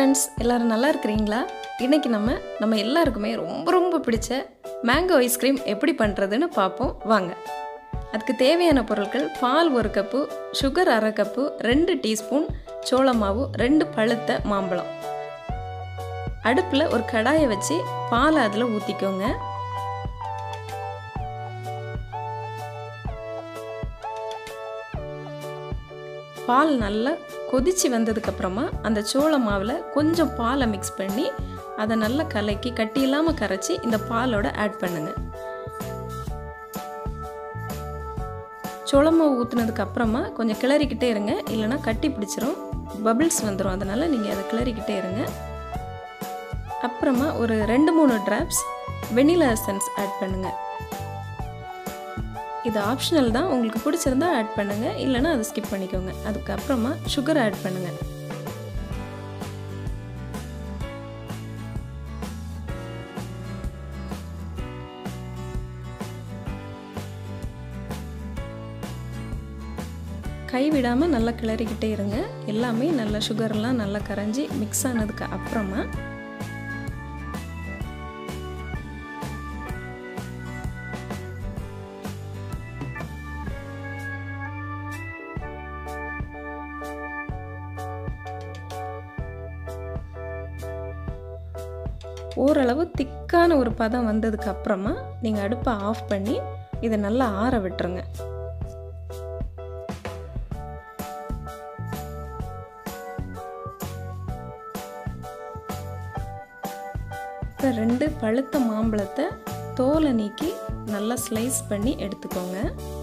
friends எல்லாரும் நல்லா இருக்கிறீங்களா இன்றைக்கி நம்ம நம்ம எல்லாருக்குமே ரொம்ப ரொம்ப பிடிச்ச மேங்கோ ஐஸ்கிரீம் எப்படி பண்ணுறதுன்னு பார்ப்போம் வாங்க அதுக்கு தேவையான பொருட்கள் பால் ஒரு கப்பு சுகர் அரை கப்பு ரெண்டு டீஸ்பூன் சோள மாவு ரெண்டு பழுத்த மாம்பழம் அடுப்பில் ஒரு கடாயை வச்சு பாலை அதில் ஊற்றிக்கோங்க பால் நல்லா கொதிச்சு வந்ததுக்கப்புறமா அந்த சோள மாவில் கொஞ்சம் பாலை மிக்ஸ் பண்ணி அதை நல்லா கலக்கி கட்டி இல்லாமல் கரைச்சி இந்த பாலோட ஆட் பண்ணுங்க சோள மாவு ஊற்றுனதுக்கு அப்புறமா கொஞ்சம் கிளறிக்கிட்டே இருங்க இல்லைனா கட்டி பிடிச்சிரும் பபிள்ஸ் வந்துடும் அதனால் நீங்கள் அதை கிளறிக்கிட்டே இருங்க அப்புறமா ஒரு ரெண்டு மூணு ட்ராப்ஸ் வெனிலா எசன்ஸ் ஆட் பண்ணுங்கள் இது ஆப்ஷனல் தான் உங்களுக்கு பிடிச்சிருந்தா ஆட் பண்ணுங்கள் இல்லைனா அதை ஸ்கிப் பண்ணிக்கோங்க அதுக்கப்புறமா சுகர் ஆட் பண்ணுங்கள் கைவிடாமல் நல்லா கிளறிக்கிட்டே இருங்க எல்லாமே நல்லா சுகர்லாம் நல்லா கரைஞ்சி மிக்ஸ் ஆனதுக்கு அப்புறமா ஓரளவு திக்கான ஒரு பதம் வந்ததுக்கு அப்புறமா நீங்கள் அடுப்பை ஆஃப் பண்ணி இதை நல்லா ஆற விட்டுருங்க இப்போ ரெண்டு பழுத்த மாம்பழத்தை தோலை நீக்கி நல்லா ஸ்லைஸ் பண்ணி எடுத்துக்கோங்க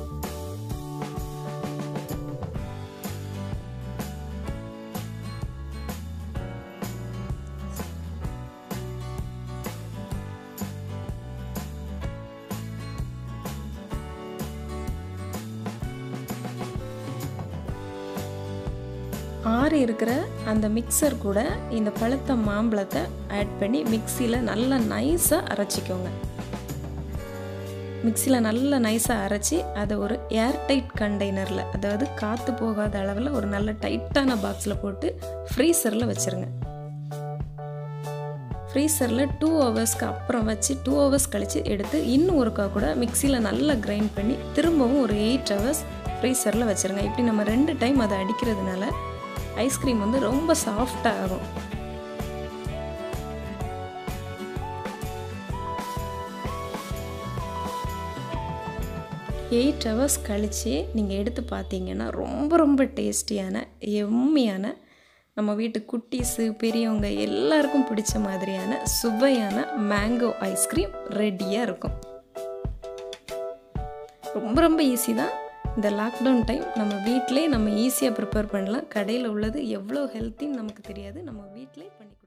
ஆறி இருக்கிற அந்த மிக்சர் கூட இந்த பழுத்த மாம்பழத்தை ஆட் பண்ணி மிக்சியில் நல்லா நைஸாக அரைச்சிக்கோங்க மிக்சியில் நல்லா நைஸாக அரைச்சி அதை ஒரு ஏர்டைட் கண்டெய்னரில் அதாவது காற்று போகாத அளவில் ஒரு நல்ல டைட்டான பாக்ஸில் போட்டு ஃப்ரீசரில் வச்சுருங்க ஃப்ரீசரில் டூ ஹவர்ஸ்க்கு அப்புறம் வச்சு டூ ஹவர்ஸ் கழித்து எடுத்து இன்னும் ஒருக்கா கூட மிக்சியில் நல்லா கிரைண்ட் பண்ணி திரும்பவும் ஒரு எயிட் ஹவர்ஸ் ஃப்ரீசரில் வச்சுருங்க இப்படி நம்ம ரெண்டு டைம் அதை அடிக்கிறதுனால ஐஸ்கிரீம் வந்து ரொம்ப சாஃப்டாக ஆகும் எயிட் ஹவர்ஸ் கழித்து நீங்கள் எடுத்து பார்த்தீங்கன்னா ரொம்ப ரொம்ப டேஸ்டியான எம்மியான நம்ம வீட்டு குட்டீஸு பெரியவங்க எல்லாருக்கும் பிடிச்ச மாதிரியான சுவையான மேங்கோ ஐஸ்கிரீம் ரெடியாக இருக்கும் ரொம்ப ரொம்ப ஈஸி தான் இந்த லாக்டவுன் டைம் நம்ம வீட்டிலே நம்ம ஈஸியாக ப்ரிப்பேர் பண்ணலாம் கடையில் உள்ளது எவ்வளோ ஹெல்த்தின்னு நமக்கு தெரியாது நம்ம வீட்டிலே பண்ணி